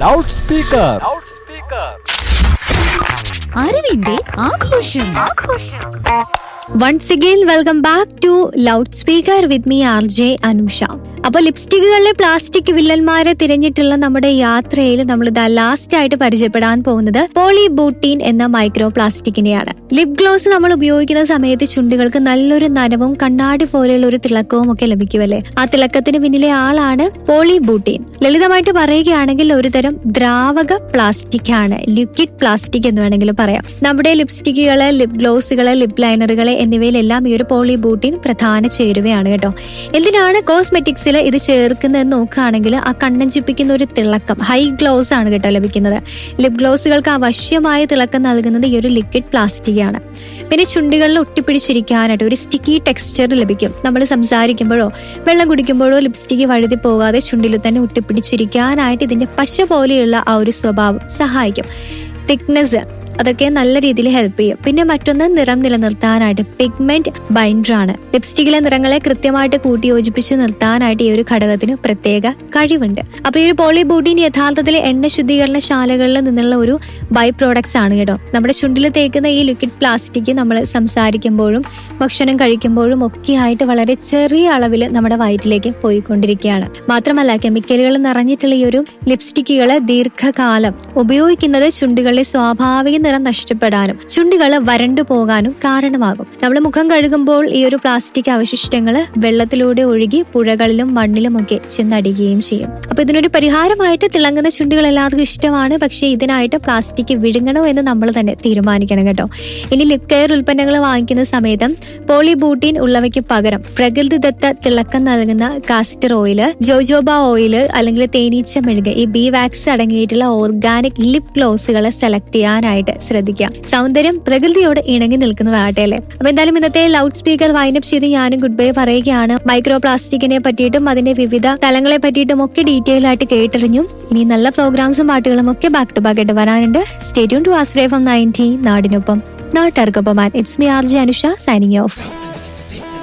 loud speaker അറിവിന്റെ ആഘോഷം once again welcome back to loud speaker with me R J Anusha അപ്പൊ ലിപ്സ്റ്റിക്കുകളിലെ plastic വില്ലന്മാരെ തിരഞ്ഞിട്ടുള്ള നമ്മുടെ യാത്രയിൽ നമ്മൾ ഇതാ ലാസ്റ്റ് ആയിട്ട് പരിചയപ്പെടാൻ പോകുന്നത് പോളിബൂട്ടീൻ എന്ന മൈക്രോ പ്ലാസ്റ്റിക്കിനെയാണ് ലിപ് ഗ്ലോസ് നമ്മൾ ഉപയോഗിക്കുന്ന സമയത്ത് ചുണ്ടുകൾക്ക് നല്ലൊരു നനവും കണ്ണാടി പോലെയുള്ള ഒരു തിളക്കവും ഒക്കെ ലഭിക്കുമല്ലേ ആ തിളക്കത്തിന് പിന്നിലെ ആളാണ് പോളിബൂട്ടീൻ ലളിതമായിട്ട് പറയുകയാണെങ്കിൽ ഒരു തരം ദ്രാവക പ്ലാസ്റ്റിക് ആണ് ലിക്വിഡ് പ്ലാസ്റ്റിക് എന്ന് വേണമെങ്കിൽ പറയാം നമ്മുടെ ലിപ്സ്റ്റിക്കുകള് ലിപ് ഗ്ലോസുകള് ലിപ് ലൈനറുകള് എന്നിവയിലെല്ലാം ഈ ഒരു പോളിബൂട്ടീൻ പ്രധാന ചേരുവയാണ് കേട്ടോ എന്തിനാണ് കോസ്മെറ്റിക്സിൽ ഇത് ചേർക്കുന്നതെന്ന് നോക്കുകയാണെങ്കിൽ ആ കണ്ണഞ്ചിപ്പിക്കുന്ന ഒരു തിളക്കം ഹൈ ഗ്ലോസ് ആണ് കേട്ടോ ലഭിക്കുന്നത് ലിപ് ഗ്ലോസുകൾക്ക് അവശ്യമായ തിളക്കം നൽകുന്നത് ഈ ഒരു ലിക്വിഡ് പ്ലാസ്റ്റിക് ആണ് പിന്നെ ചുണ്ടുകളിൽ ഒട്ടിപ്പിടിച്ചിരിക്കാനായിട്ട് ഒരു സ്റ്റിക്കി ടെക്സ്ചർ ലഭിക്കും നമ്മൾ സംസാരിക്കുമ്പോഴോ വെള്ളം കുടിക്കുമ്പോഴോ ലിപ്സ്റ്റിക് വഴുതി പോകാതെ ചുണ്ടിൽ തന്നെ ഒട്ടിപ്പിടിച്ചിരിക്കാനായിട്ട് ഇതിന്റെ പശ പോലെയുള്ള ആ ഒരു സ്വഭാവം സഹായിക്കും തിക്നെസ് അതൊക്കെ നല്ല രീതിയിൽ ഹെൽപ്പ് ചെയ്യും പിന്നെ മറ്റൊന്ന് നിറം നിലനിർത്താനായിട്ട് പിഗ്മെന്റ് ബൈൻഡർ ആണ് ലിപ്സ്റ്റിക്കിലെ നിറങ്ങളെ കൃത്യമായിട്ട് കൂട്ടി യോജിപ്പിച്ച് നിർത്താനായിട്ട് ഈ ഒരു ഘടകത്തിന് പ്രത്യേക കഴിവുണ്ട് അപ്പൊ ഈ ഒരു പോളിബൂട്ടീൻ യഥാർത്ഥത്തിൽ എണ്ണ ശുദ്ധീകരണ ശാലകളിൽ നിന്നുള്ള ഒരു ബൈ പ്രോഡക്ട്സ് ആണ് കേട്ടോ നമ്മുടെ ചുണ്ടിൽ തേക്കുന്ന ഈ ലിക്വിഡ് പ്ലാസ്റ്റിക് നമ്മൾ സംസാരിക്കുമ്പോഴും ഭക്ഷണം കഴിക്കുമ്പോഴും ഒക്കെ ആയിട്ട് വളരെ ചെറിയ അളവിൽ നമ്മുടെ വയറ്റിലേക്ക് പോയിക്കൊണ്ടിരിക്കുകയാണ് മാത്രമല്ല കെമിക്കലുകൾ നിറഞ്ഞിട്ടുള്ള ഈ ഒരു ലിപ്സ്റ്റിക്കുകൾ ദീർഘകാലം ഉപയോഗിക്കുന്നത് ചുണ്ടുകളിലെ സ്വാഭാവിക നിറം നഷ്ടപ്പെടാനും ചുണ്ടുകൾ വരണ്ടു പോകാനും കാരണമാകും നമ്മൾ മുഖം കഴുകുമ്പോൾ ഈ ഒരു പ്ലാസ്റ്റിക് അവശിഷ്ടങ്ങൾ വെള്ളത്തിലൂടെ ഒഴുകി പുഴകളിലും മണ്ണിലും ഒക്കെ ചെന്നടിയുകയും ചെയ്യും അപ്പൊ ഇതിനൊരു പരിഹാരമായിട്ട് തിളങ്ങുന്ന ചുണ്ടുകൾ എല്ലാവർക്കും ഇഷ്ടമാണ് പക്ഷേ ഇതിനായിട്ട് പ്ലാസ്റ്റിക് വിഴുങ്ങണോ എന്ന് നമ്മൾ തന്നെ തീരുമാനിക്കണം കേട്ടോ ഇനി ലിപ് കെയർ ഉൽപ്പന്നങ്ങൾ വാങ്ങിക്കുന്ന സമയത്ത് പോളിബൂട്ടീൻ ഉള്ളവയ്ക്ക് പകരം പ്രകൃതിദത്ത തിളക്കം നൽകുന്ന കാസ്റ്റർ ഓയില് ജോജോബ ഓയില് അല്ലെങ്കിൽ തേനീച്ച മെഴുക് ഈ ബി വാക്സ് അടങ്ങിയിട്ടുള്ള ഓർഗാനിക് ലിപ് ഗ്ലോസുകൾ സെലക്ട് ചെയ്യാനായിട്ട് ശ്രദ്ധിക്കുക സൗന്ദര്യം പ്രകൃതിയോട് ഇണങ്ങി നിൽക്കുന്നതാകട്ടെ അല്ലേ അപ്പൊ എന്തായാലും ഇന്നത്തെ ലൗഡ് സ്പീക്കർ വൈൻഡപ്പ് ചെയ്ത് ഞാനും ഗുഡ് ബൈ പറയുകയാണ് മൈക്രോ പ്ലാസ്റ്റിക്കിനെ പറ്റിയിട്ടും അതിന്റെ വിവിധ തലങ്ങളെ പറ്റിയിട്ടും ഒക്കെ ഡീറ്റെയിൽ ആയിട്ട് കേട്ടറിഞ്ഞു ഇനി നല്ല പ്രോഗ്രാംസും പാട്ടുകളും ഒക്കെ ബാക്ക് ടു ബാക്ക് ആയിട്ട് വരാനുണ്ട് സ്റ്റേറ്റ്യൂൺ ടു ആസ്ട്രേ ഫ്രം നയൻറ്റി നാടിനൊപ്പം നാട്ടുകാർക്കൊപ്പം it's me R J Anusha signing of